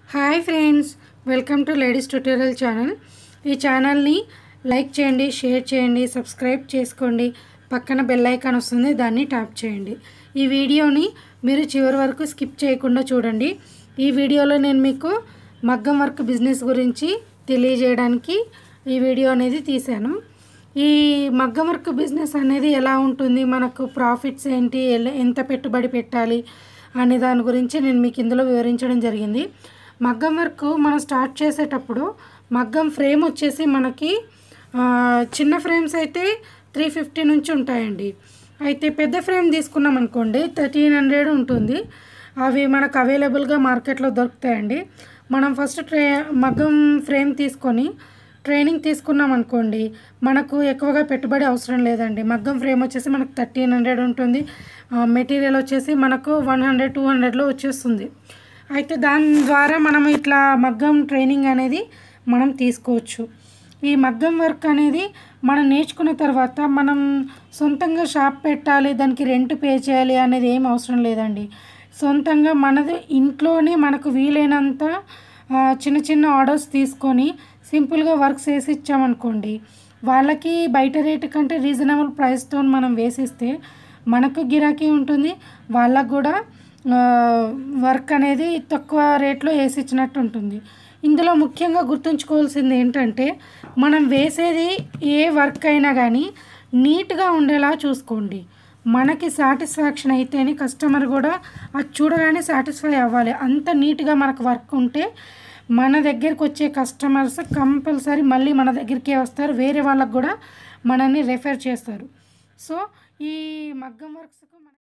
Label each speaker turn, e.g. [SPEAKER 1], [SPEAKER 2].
[SPEAKER 1] hi friends welcome to ladies tutorial channel ఈ ఛానల్ని like చేయండి షేర్ చేయండి సబ్స్క్రైబ్ చేసుకోండి పక్కన బెల్ ఐకాన్ వస్తుంది దాన్ని ట్యాప్ చేయండి ఈ వీడియోని మీరు చివరి వరకు స్కిప్ చేయకుండా చూడండి ఈ వీడియోలో నేను మీకు మగ్గం వర్క్ బిజినెస్ గురించి తెలియజేయడానికి ఈ వీడియో అనేది తీశాను ఈ మగ్గం వర్క్ బిజినెస్ అనేది ఎలా ఉంటుంది మనకు ప్రాఫిట్స్ ఏంటి ఎలా- ఎంత పెట్టుబడి పెట్టాలి అనే దాని గురించి నేను మీకు ఇందులో వివరించడం జరిగింది మగ్గం వర్క్ మనం స్టార్ట్ చేసేటప్పుడు మగ్గం ఫ్రేమ్ వచ్చేసి మనకి ఆ, చిన్న ఫ్రేమ్స్ అయితే త్రీ ఫిఫ్టీ నుంచి ఉంటాయండి అయితే పెద్ద ఫ్రేమ్ తీసుకున్నాం అనుకోండి థర్టీన్ హండ్రెడ్ ఉంటుంది అవి మనకు అవైలబుల్గా మార్కెట్లో దొరుకుతాయండి మనం ఫస్ట్ ట్రే మగ్గం ఫ్రేమ్ తీసుకొని ట్రైనింగ్ తీసుకున్నాం అనుకోండి మనకు ఎక్కువగా పెట్టుబడి అవసరం లేదండి మగ్గం ఫ్రేమ్ వచ్చేసి మనకు థర్టీన్ హండ్రెడ్ ఉంటుంది మెటీరియల్ వచ్చేసి మనకు వన్ హండ్రెడ్ టూ హండ్రెడ్లో వచ్చేస్తుంది అయితే దాని ద్వారా మనం ఇట్లా మగ్గం ట్రైనింగ్ అనేది మనం తీసుకోవచ్చు ఈ మగ్గం వర్క్ అనేది మనం నేర్చుకున్న తర్వాత మనం సొంతంగా షాప్ పెట్టాలి దానికి రెంట్ పే చేయాలి అనేది ఏం అవసరం లేదండి సొంతంగా మనది ఇంట్లోనే మనకు వీలైనంత ఆ, చిన్న చిన్న ఆర్డర్స్ తీసుకొని సింపుల్గా వర్క్స్ వేసి ఇచ్చామనుకోండి వాళ్ళకి బయట రేటు కంటే రీజనబుల్ ప్రైస్తో మనం వేసిస్తే మనకు గిరాకీ ఉంటుంది వాళ్ళకు కూడా ఆ, వర్క్ అనేది తక్కువ రేట్లో వేసి ఇచ్చినట్టు ఉంటుంది ఇందులో ముఖ్యంగా గుర్తుంచుకోవాల్సింది ఏంటంటే మనం వేసేది ఏ వర్క్ అయినా కానీ నీట్గా ఉండేలా చూసుకోండి మనకి సాటిస్ఫాక్షన్ అయితేనే కస్టమర్ కూడా అది చూడగానే సాటిస్ఫై అవ్వాలి అంత నీట్గా మనకు వర్క్ ఉంటే మన దగ్గరికి వచ్చే కస్టమర్స్ కంపల్సరీ మళ్ళీ మన దగ్గరికే వస్తారు వేరే వాళ్ళకు కూడా మనల్ని రెఫర్ చేస్తారు సో ఈ మగ్గం వర్క్స్కు మన